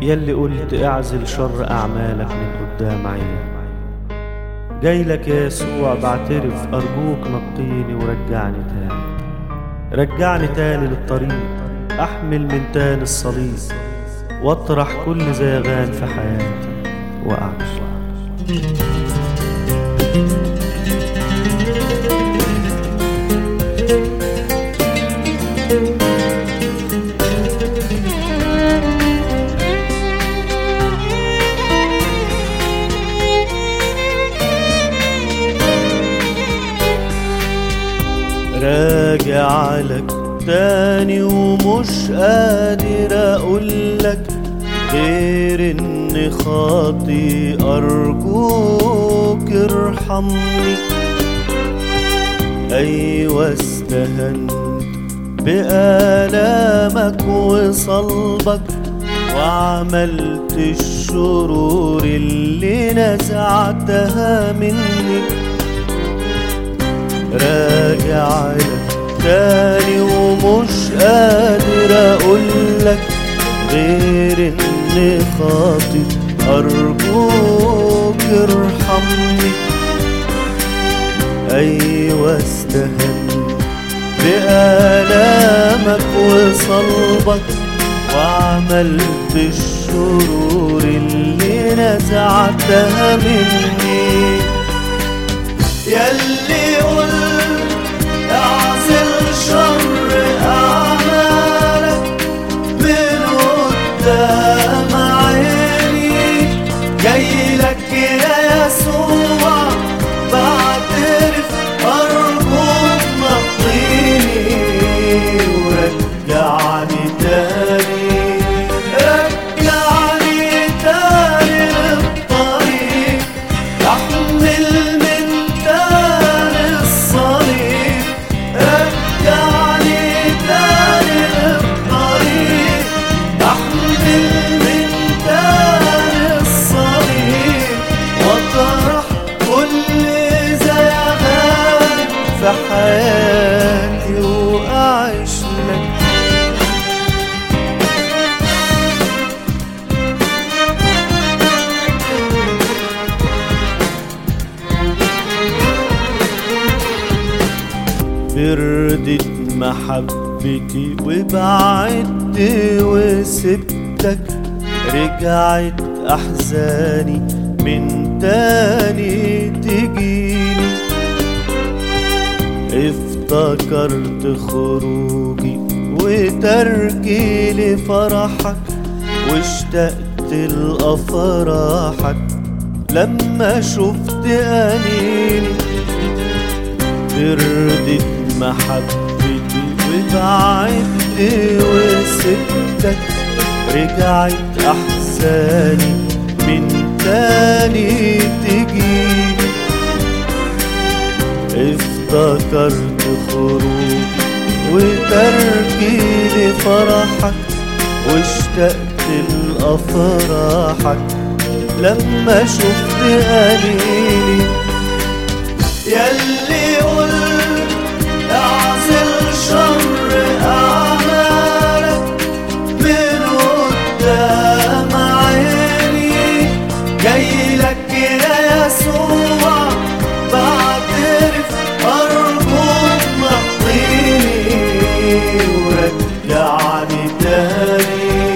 يلي قلت اعزل شر أعمالك من قدام عيني جاي لك يا يسوع بعترف أرجوك نقيني ورجعني تاني رجعني تاني للطريق أحمل من تاني الصليب واطرح كل زيغان في حياتي وأعيش راجع لك تاني ومش قادر اقولك غير اني خاطي ارجوك ارحمني ايوه استهنت بآلامك وصلبك وعملت الشرور اللي نزعتها مني راجع لك تاني ومش قادر اقولك غير اني خاطي ارجوك ارحمني ايوه استهنت بآلامك وصلبك وعملت الشرور اللي نزعتها مني يلي قلت اعزل شر اعمالك من قدام عيني جاي لك يا يسوع بعترف ارجوك نقيني ورجعني تاني رجعني تاني للطريق احمل من تاني الصليب رجعني تاني للطريق احمل من تاني الصليب واطرح كل زيغان في حياتي واعيش لك بردت محبتي وبعدت وسبتك رجعت أحزاني من تاني تجيني افتكرت خروجي وتركي لفرحك واشتقت لأفراحك لما شفت أنيني بردت محبتي وبعدت وسبتك رجعت أحزاني من تاني تجيني افتكرت خروجي وتركي لفرحك واشتقت لأفراحك لما شفت أنيني يلي قلت اعزل شر اعمالك من قدام عيني جاي لك يا يسوع بعترف ارجوك نقيني ورجعني تاني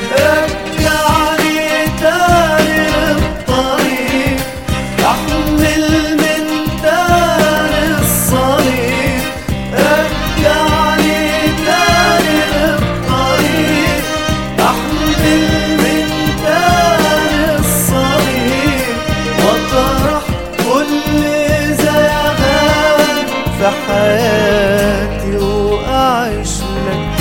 رجعني تاني للطريق احمل من تاني الصليب رجعني تاني للطريق احمل من تاني الصليب واطرح كل زيغان في حياتي واعيش لك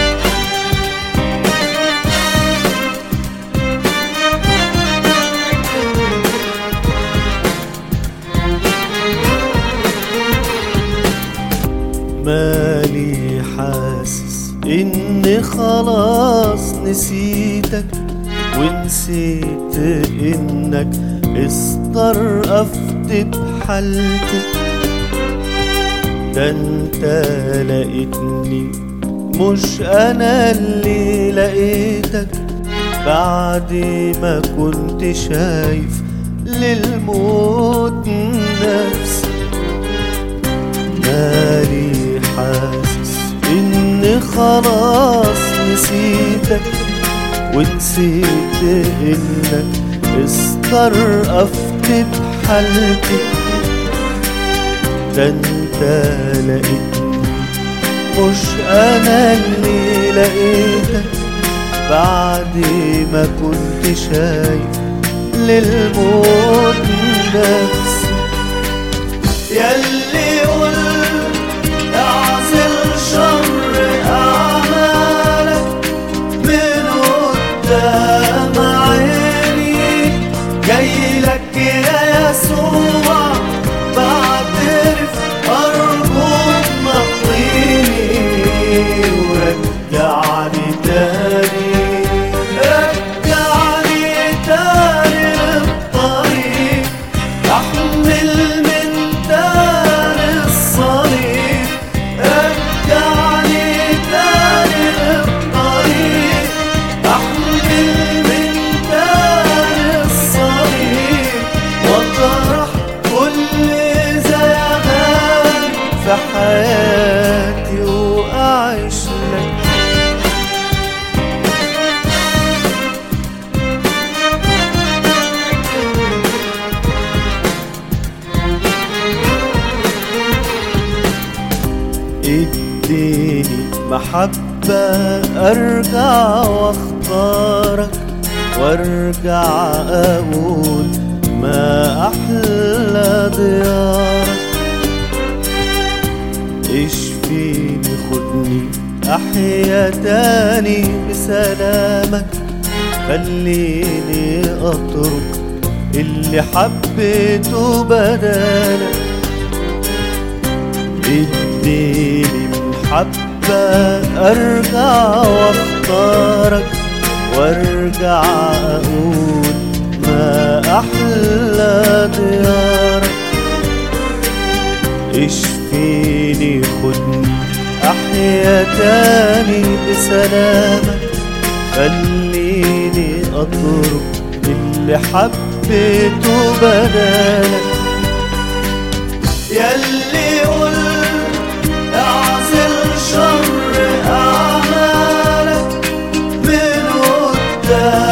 مالي حاسس اني خلاص نسيتك ونسيت انك استرقفت بحالتي ده انت لقيتني مش انا اللي لقيتك بعد ما كنت شايف للموت نفسي مالي حاسس اني خلاص نسيتك ونسيت انك استرقفت بحالتي ده انت لقيتني مش انا اللي لقيتك بعد ما كنت شايف للموت نفسي ياللي قلت اعزل شر اعمالك من قدام عيني جاي لك يا يسوع بعترف ارجوك نقيني ورجعني تاني رجعني تاني للطريق احمل من تاني الصليب رجعني تاني للطريق احمل من تاني الصليب واطرح كل زمان في حياتي واعيش لك اديني محبة ارجع واختارك وارجع اقول ما احلى ديارك اشفيني خدني احيا تاني بسلامك خليني اترك اللي حبيته بدالك اديني محبة ارجع واختارك وارجع اقول ما احلى ديارك اشفيني خدني احيا تاني بسلامك خليني اترك اللي حبيته بدالك ياللي قلت اعزل شر اعمالك من قدام